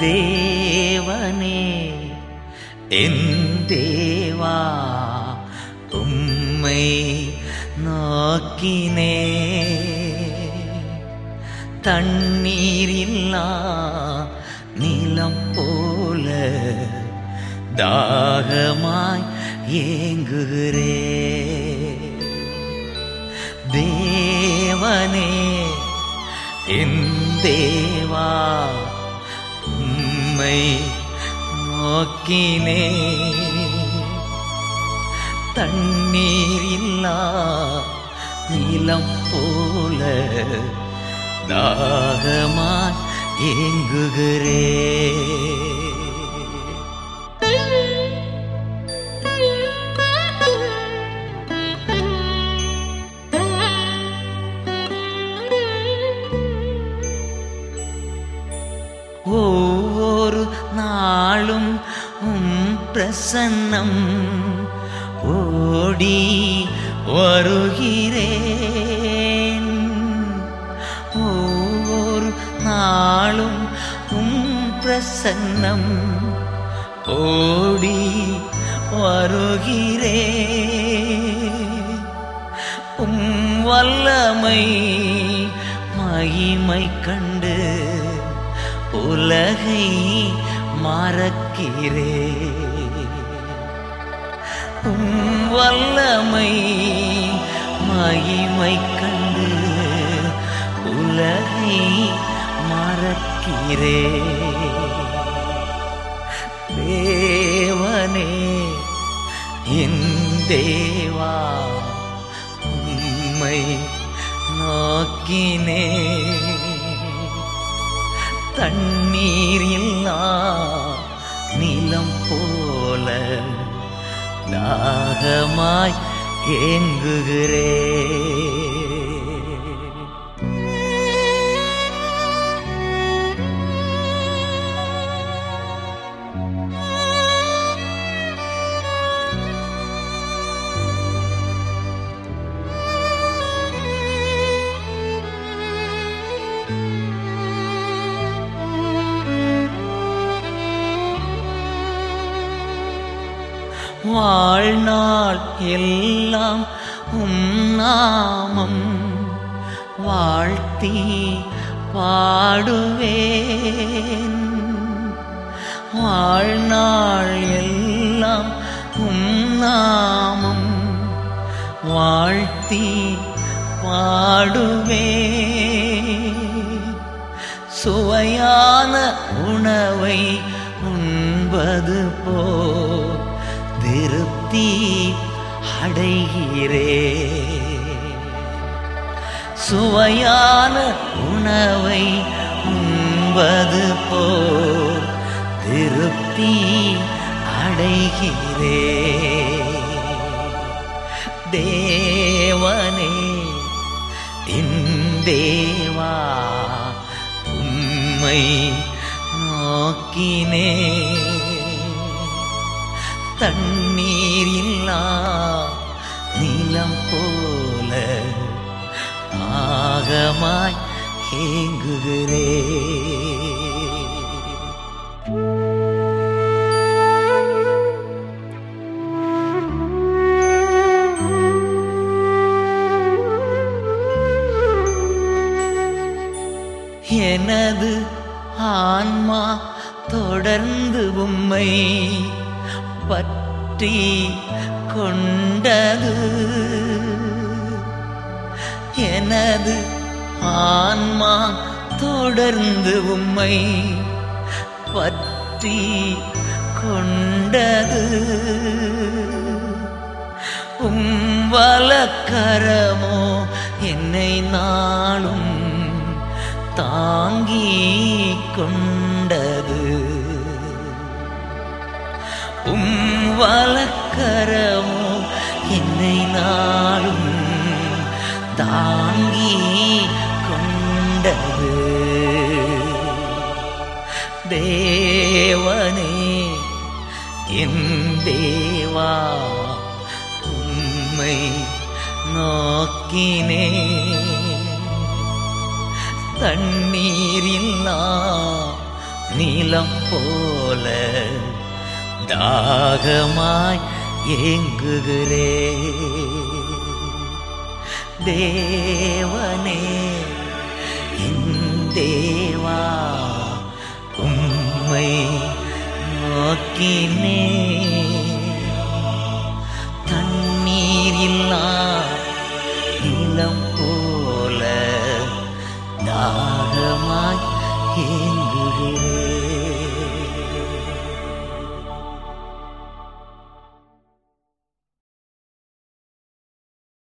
தேவனே என் தேவா உம்மை நோக்கினே தண்ணீரில்லா நிலம் போல தாகமாய் ஏங்குகிறே தேவனே என் தேவா உம்மை நோக்கினே தண்ணீரில்லா நிலம் போல தாகமாய் ஏங்குகிறே ஒவ்வொரு நாளும் உம் பிரசன்னம் ஓடி வருகிறேன் ஒவ்வொரு நாளும் உம் பிரசன்னம் ஓடி வருகிறேன் உம் வல்லமை மகிமை கண்டு உலகை மறக்கிறே உம் வல்லமை மகிமை கண்டு உலகை மறக்கிறே தேவனே என் தேவா உம்மை நோக்கினே தண்ணீர் இல்லா நிலம் போல தாகமாய் ஏங்குகிறே வாழ்நாள் எல்லாம் உம் நாமம் வாழ்த்தி பாடுவேன் வாழ்நாள் எல்லாம் உம் நாமம் வாழ்த்தி பாடுவேன் சுவையான உணவை உண்பது போ திருப்தி அடைகிறே சுவையான உணவை உண்பது போ திருப்தி அடைகிறே தேவனே என் தேவா உம்மை நோக்கினே தண்ணீர் இல்லா நிலம் போல ஆகமாய் ஏங்குகிறே எனது ஆன்மா தொடர்ந்து உம்மை பற்றி கொண்டது எனது ஆன்மா தொடர்ந்து உம்மை பற்றி கொண்டது உம் வலக்கரமோ என்னை நாளும் தாங்கி கொண்டது உம் வலக்கரமோ என்னை நாளும் தாங்கி கொண்டது தேவனே என் தேவா உம்மை நோக்கினே தண்ணீரில்லா நீலம் போல தாகமாய் ஏங்குகிறே தேவனே என் தேவா உம்மை நோக்கினே தண்ணீரில்லா நிலம் போல தாகமாய் ஏங்குகிறேன்